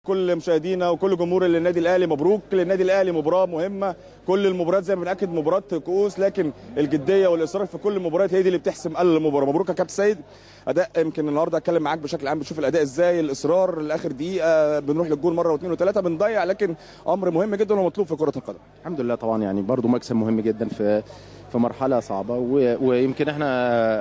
كل مشاهدينا وكل جمهور النادي الاهلي مبروك للنادي الاهلي مباراه مهمه كل المباريات زي ما بناكد مباراه كؤوس لكن الجديه والاصرار في كل المباريات هي دي اللي بتحسم المباراه مبروك يا كابتن سيد اداء يمكن النهارده اتكلم معاك بشكل عام بتشوف الاداء ازاي الاصرار لاخر دقيقه بنروح للجول مره واثنين وثلاثه بنضيع لكن امر مهم جدا ومطلوب في كره القدم الحمد لله طبعا يعني برضو مكسب مهم جدا في في مرحله صعبه و- ويمكن احنا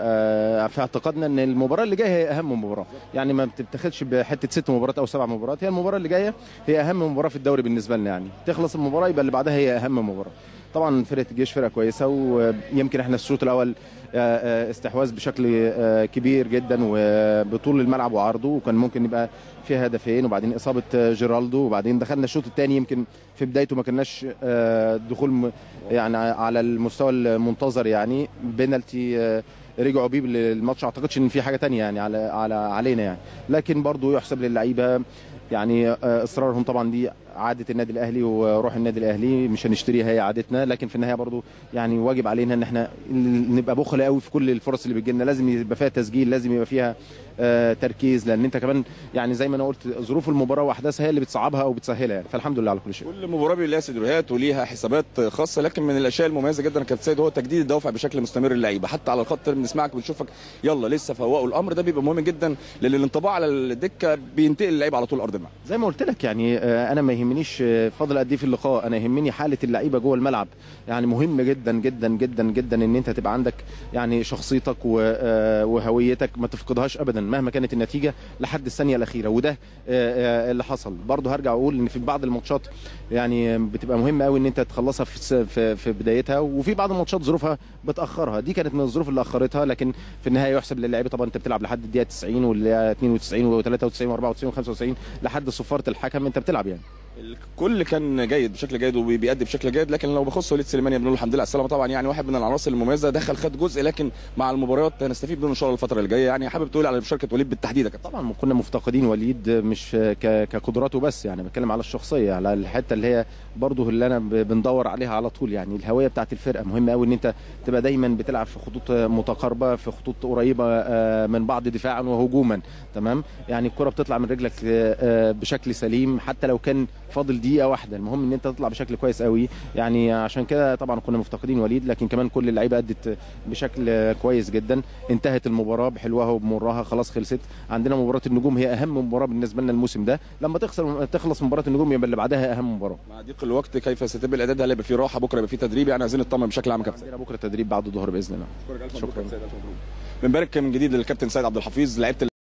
آه، في اعتقادنا ان المباراه اللي جايه هي اهم مباراه يعني ما بتتاخدش بحته ست مباريات او سبع مباريات هي المباراه اللي جايه هي اهم مباراه في الدوري بالنسبه لنا يعني تخلص المباراه يبقى اللي بعدها هي اهم مباراه طبعا فرقه الجيش فرقه كويسه ويمكن احنا الشوط الاول آه، آه، استحواذ بشكل آه، كبير جدا وبطول الملعب وعرضه وكان ممكن يبقى فيها هدفين وبعدين اصابه آه، جيرالدو وبعدين دخلنا الشوط الثاني يمكن في بدايته ما كناش آه، دخول م- يعني على المستوى المنتظر يعني بينالتي آه، رجعوا بيه للماتش اعتقدش ان في حاجه تانية يعني على على علينا يعني لكن برضو يحسب للعيبه يعني آه، اصرارهم طبعا دي عاده النادي الاهلي وروح النادي الاهلي مش هنشتريها هي عادتنا لكن في النهايه برضو يعني واجب علينا ان احنا نبقى بخل قوي في كل الفرص اللي بتجي لنا لازم يبقى فيها تسجيل لازم يبقى فيها آه، تركيز لان انت كمان يعني زي ما انا قلت ظروف المباراه واحداثها هي اللي بتصعبها او بتسهلها يعني فالحمد لله على كل شيء كل مباراه بيبقى لها سيناريوهات وليها حسابات خاصه لكن من الاشياء المميزه جدا يا كابتن سيد هو تجديد الدوافع بشكل مستمر للعيبه حتى على الخط بنسمعك بنشوفك يلا لسه فوقوا الامر ده بيبقى مهم جدا لان الانطباع على الدكه بينتقل اللعيبه على طول ارض الملعب زي ما قلت لك يعني آه، انا ما يهمنيش آه، فاضل قد ايه في اللقاء انا يهمني حاله اللعيبه جوه الملعب يعني مهم جدا جدا جدا جدا ان انت تبقى عندك يعني شخصيتك و- آه، وهويتك ما تفقدهاش ابدا مهما كانت النتيجه لحد الثانيه الاخيره وده آه، آه، اللي حصل برضه هرجع اقول ان في بعض الماتشات يعني بتبقى مهمه قوي ان انت تخلصها في الس- في في بدايتها وفي بعض الماتشات ظروفها بتاخرها دي كانت من الظروف اللي اخرتها لكن في النهايه يحسب للاعيبه طبعا انت بتلعب لحد الدقيقه 90 ولا 92 و93 و94 و95 لحد صفاره الحكم انت بتلعب يعني الكل كان جيد بشكل جيد وبيأدي بشكل جيد لكن لو بخص وليد سليماني بنقول الحمد لله على السلامه طبعا يعني واحد من العناصر المميزه دخل خد جزء لكن مع المباريات هنستفيد منه ان شاء الله الفتره اللي جايه يعني حابب تقول على مشاركه وليد بالتحديد يا كابتن طبعا كنا مفتقدين وليد مش ك- كقدراته بس يعني بتكلم على الشخصيه على الحته اللي هي برضه اللي انا ب- بندور عليها على طول يعني الهويه بتاعت الفرقه مهم قوي ان انت تبقى دايما بتلعب في خطوط متقاربه في خطوط قريبه آه، من بعض دفاعا وهجوما تمام يعني الكره بتطلع من رجلك آه، بشكل سليم حتى لو كان فاضل دقيقه واحده المهم ان انت تطلع بشكل كويس قوي يعني عشان كده طبعا كنا مفتقدين وليد لكن كمان كل اللعيبه ادت بشكل كويس جدا انتهت المباراه بحلوها وبمرها خلاص خلصت عندنا مباراه النجوم هي اهم مباراه بالنسبه لنا الموسم ده لما تخسر تخلص مباراه النجوم يبقى اللي بعدها اهم مباراه مع ضيق الوقت كيف سيتم الاعداد هل هيبقى في راحه بكره يبقى في تدريب يعني عايزين نطمن بشكل عام يا كابتن عندنا بكره تدريب بعد الظهر باذن الله شكرا بنبارك من جديد للكابتن سيد عبد الحفيظ لعيبه